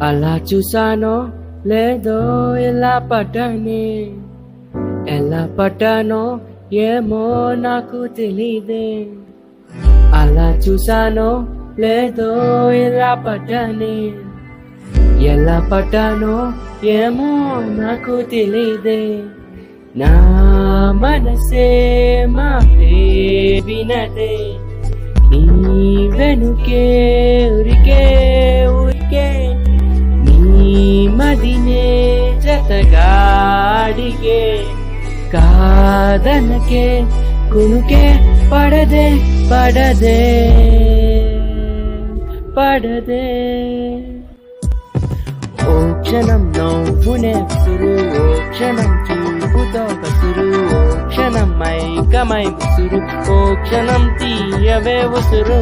అలా చూసానో లేదో ఎలా పడ్డానే ఎలా పడ్డానో ఏమో నాకు తెలీదే అలా చూసానో లేదో ఎలా పడ్డానే ఎలా పడ్డానో ఏమో నాకు తెలీదే నా మనసే మాటే వినదే నీ వెనుకే ఉరికే ఉరికే నీ మదినే జతగాడిగే కాదనకే కునుకే పడదే పడదే పడదే ఓ క్షణం నవ్వునే విసురు ఓ క్షణం చూపుతో కసురు ఓ క్షణం మైకమై విసురు ఓ క్షణం తీయవే ఉసురు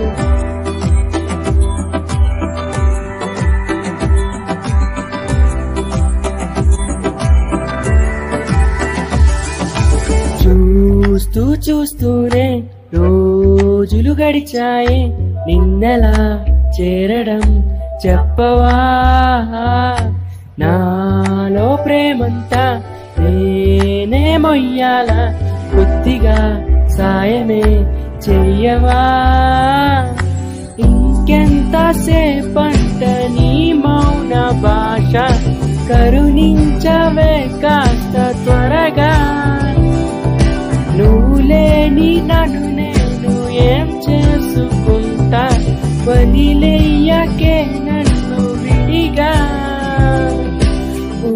చూస్తూ చూస్తూనే రోజులు గడిచాయి నిన్నలా చేరడం చెప్పవా నాలో ప్రేమంతా నేనే మొయ్యాల కొద్దిగా సాయమే చెయ్యవా ఇంకెంతసేపంట నీ మౌన భాష కరుణించవే కాస్త త్వరగా నువ్వు లేని నన్ను నేను ఏం చేసుకుంటా వదిలేయకే నన్ను విడిగా ఊ,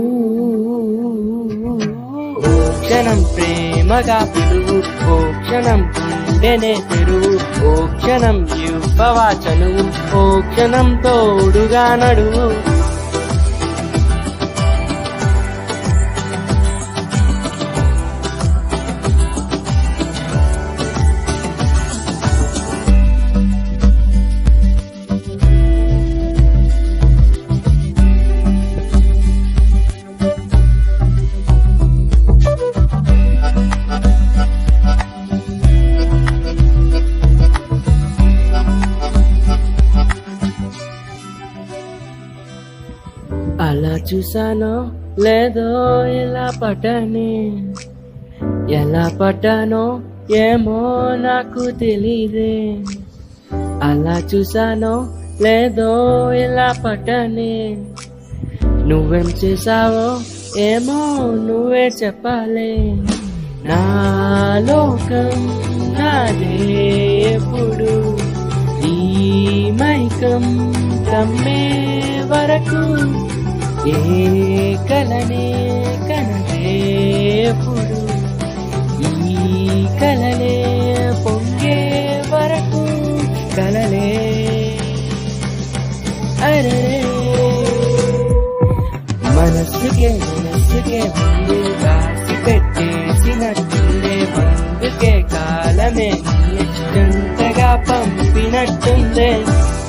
ఓ క్షణం ప్రేమగా పిలువు ఓ క్షణం గుండెనే తెరువు ఓ క్షణం ఇవ్వవా చనువు ఓ క్షణం తోడుగా నడువు అలా చూసానో లేదో ఎలా పడ్డానే ఎలా పడ్డానో ఏమో నాకు తెలీదే అలా చూసానో లేదో ఎలా పడ్డానే నువ్వేం చేసావో ఏమో నువ్వే చెప్పాలే నా లోకం నాదే ఎప్పుడు ఈ మైకం కమ్మే వరకు ఏ కలనే కనదే ఎప్పుడు ఈ కలలే పొంగే వరకు కలలే అరే మనస్సుకే మనస్సుకే ముందు రాసి పెట్టేసినట్టుందే అందుకే కాలమే జంటగా పంపినట్టుందే